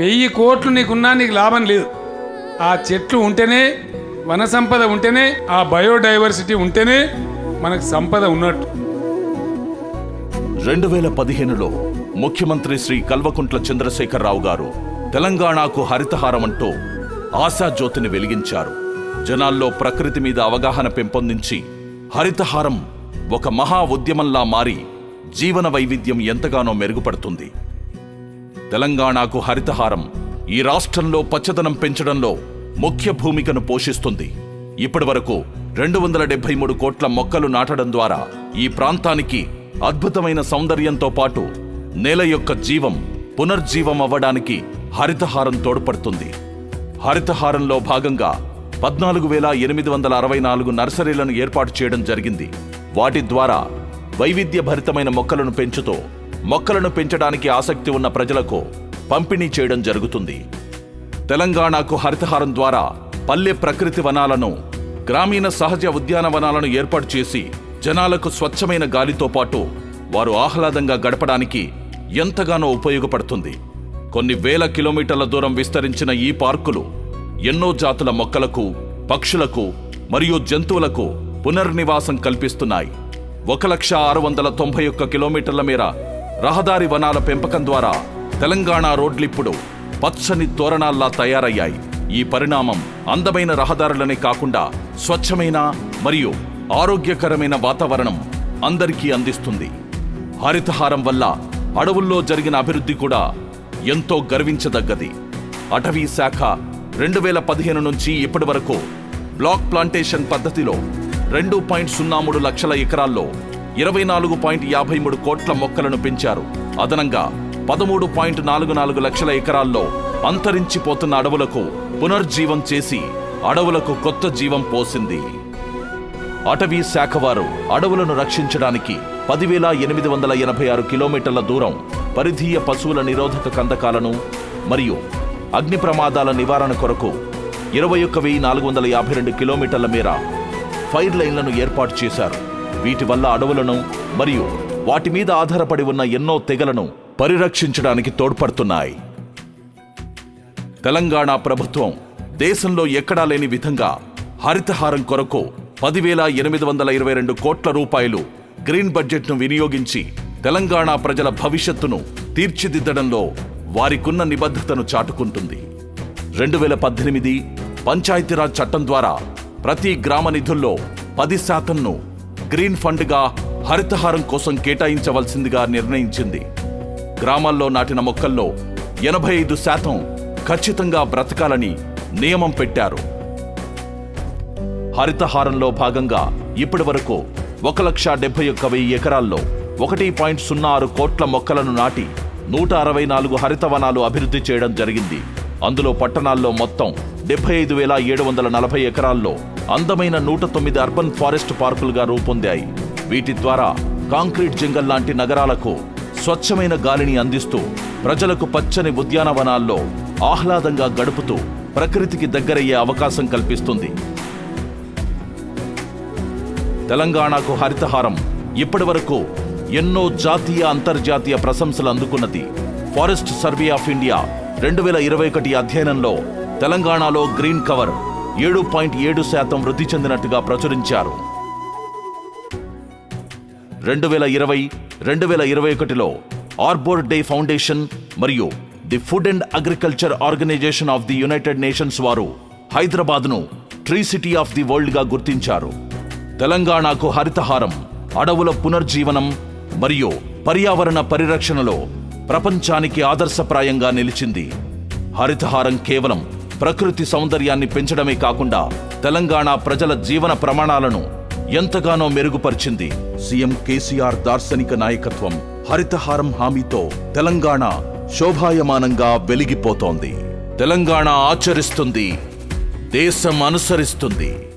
వెయ్యి కోట్లు నీకున్నా నీకు లాభం లేదు ఆ చెట్లు ఉంటేనే వన సంపద ఉంటేనే ఆ బయోడైవర్సిటీ ఉంటేనే మనకు సంపద ఉన్నట్టు రెండు వేల పదిహేనులో ముఖ్యమంత్రి శ్రీ కల్వకుంట్ల చంద్రశేఖరరావు గారు తెలంగాణకు హరితహారం అంటూ ఆశాజ్యోతిని వెలిగించారు జనాల్లో ప్రకృతి మీద అవగాహన పెంపొందించి హరితహారం ఒక మహా ఉద్యమంలా మారి జీవన వైవిధ్యం ఎంతగానో మెరుగుపడుతుంది తెలంగాణకు హరితహారం ఈ రాష్ట్రంలో పచ్చదనం పెంచడంలో ముఖ్య భూమికను పోషిస్తుంది ఇప్పటి వరకు రెండు వందల డెబ్బై మూడు కోట్ల మొక్కలు నాటడం ద్వారా ఈ ప్రాంతానికి అద్భుతమైన సౌందర్యంతో పాటు నేల యొక్క జీవం పునర్జీవం అవ్వడానికి హరితహారం తోడ్పడుతుంది హరితహారంలో భాగంగా పద్నాలుగు వేల ఎనిమిది వందల అరవై నాలుగు నర్సరీలను ఏర్పాటు చేయడం జరిగింది వాటి ద్వారా వైవిధ్యభరితమైన మొక్కలను పెంచుతూ మొక్కలను పెంచడానికి ఆసక్తి ఉన్న ప్రజలకు పంపిణీ చేయడం జరుగుతుంది తెలంగాణకు హరితహారం ద్వారా పల్లె ప్రకృతి వనాలను గ్రామీణ సహజ ఉద్యానవనాలను ఏర్పాటు చేసి జనాలకు స్వచ్ఛమైన గాలితో పాటు వారు ఆహ్లాదంగా గడపడానికి ఎంతగానో ఉపయోగపడుతుంది కొన్ని వేల కిలోమీటర్ల దూరం విస్తరించిన ఈ పార్కులు ఎన్నో జాతుల మొక్కలకు పక్షులకు మరియు జంతువులకు పునర్నివాసం కల్పిస్తున్నాయి ఒక లక్ష ఆరు వందల తొంభై ఒక్క కిలోమీటర్ల మేర రహదారి వనాల పెంపకం ద్వారా తెలంగాణ రోడ్లిప్పుడు పచ్చని తోరణాల్లా తయారయ్యాయి ఈ పరిణామం అందమైన రహదారులనే కాకుండా స్వచ్ఛమైన మరియు ఆరోగ్యకరమైన వాతావరణం అందరికీ అందిస్తుంది హరితహారం వల్ల అడవుల్లో జరిగిన అభివృద్ధి కూడా ఎంతో గర్వించదగ్గది అటవీ శాఖ రెండు వేల పదిహేను నుంచి ఇప్పటి వరకు బ్లాక్ ప్లాంటేషన్ పద్ధతిలో రెండు పాయింట్ సున్నా మూడు లక్షల ఎకరాల్లో ఇరవై నాలుగు పాయింట్ యాభై మూడు కోట్ల మొక్కలను పెంచారు అదనంగా పదమూడు పాయింట్ నాలుగు నాలుగు లక్షల ఎకరాల్లో అంతరించిపోతున్న అడవులకు పునర్జీవం చేసి అడవులకు కొత్త జీవం పోసింది అటవీ శాఖ వారు అడవులను రక్షించడానికి పదివేల ఎనిమిది వందల ఎనభై ఆరు కిలోమీటర్ల దూరం పరిధీయ పశువుల నిరోధక కందకాలను మరియు అగ్ని ప్రమాదాల నివారణ కొరకు ఇరవై ఒక్క వెయ్యి నాలుగు వందల యాభై రెండు కిలోమీటర్ల మేర ఫైర్ లైన్లను ఏర్పాటు చేశారు వీటి వల్ల అడవులను మరియు వాటి మీద ఆధారపడి ఉన్న ఎన్నో తెగలను పరిరక్షించడానికి తోడ్పడుతున్నాయి తెలంగాణ ప్రభుత్వం దేశంలో ఎక్కడా లేని విధంగా హరితహారం కొరకు పదివేల ఎనిమిది వందల ఇరవై రెండు కోట్ల రూపాయలు గ్రీన్ బడ్జెట్ను వినియోగించి తెలంగాణ ప్రజల భవిష్యత్తును తీర్చిదిద్దడంలో వారికున్న నిబద్ధతను చాటుకుంటుంది రెండు వేల పద్దెనిమిది పంచాయతీరాజ్ చట్టం ద్వారా ప్రతి గ్రామ నిధుల్లో పది శాతంను గ్రీన్ ఫండ్గా హరితహారం కోసం కేటాయించవలసిందిగా నిర్ణయించింది గ్రామాల్లో నాటిన మొక్కల్లో ఎనభై ఐదు శాతం ఖచ్చితంగా బ్రతకాలని నియమం పెట్టారు హరితహారంలో భాగంగా ఇప్పటి వరకు ఒక లక్ష డెబ్బై ఒక్క వెయ్యి ఎకరాల్లో ఒకటి పాయింట్ సున్నా ఆరు కోట్ల మొక్కలను నాటి నూట అరవై నాలుగు హరితవనాలు అభివృద్ధి చేయడం జరిగింది అందులో పట్టణాల్లో మొత్తం డెబ్బై ఐదు వేల ఏడు వందల నలభై ఎకరాల్లో అందమైన నూట తొమ్మిది అర్బన్ ఫారెస్ట్ పార్కులుగా రూపొందాయి వీటి ద్వారా కాంక్రీట్ జంగల్ లాంటి నగరాలకు స్వచ్ఛమైన గాలిని అందిస్తూ ప్రజలకు పచ్చని ఉద్యానవనాల్లో ఆహ్లాదంగా గడుపుతూ ప్రకృతికి దగ్గరయ్యే అవకాశం కల్పిస్తుంది తెలంగాణకు హరితహారం ఇప్పటి వరకు ఎన్నో జాతీయ అంతర్జాతీయ ప్రశంసలు అందుకున్నది ఫారెస్ట్ సర్వే ఆఫ్ ఇండియా రెండు వేల ఇరవై ఒకటి అధ్యయనంలో తెలంగాణలో గ్రీన్ కవర్ ఏడు పాయింట్ ఏడు శాతం వృద్ధి చెందినట్టుగా ప్రచురించారు రెండు వేల ఇరవై రెండు వేల ఇరవై ఒకటిలో ఆర్బోర్ డే ఫౌండేషన్ మరియు the Food and Agriculture Organization of the United Nations వారు హైదరాబాద్ను ట్రీ సిటీ ఆఫ్ ది వరల్డ్గా గుర్తించారు తెలంగాణకు హరితహారం అడవుల పునర్జీవనం మరియు పర్యావరణ పరిరక్షణలో ప్రపంచానికి ఆదర్శప్రాయంగా నిలిచింది హరితహారం కేవలం ప్రకృతి సౌందర్యాన్ని పెంచడమే కాకుండా తెలంగాణ ప్రజల జీవన ప్రమాణాలను ఎంతగానో మెరుగుపరిచింది సీఎం కేసీఆర్ దార్శనిక నాయకత్వం హరితహారం హామీతో తెలంగాణ శోభాయమానంగా వెలిగిపోతోంది తెలంగాణ ఆచరిస్తుంది దేశం అనుసరిస్తుంది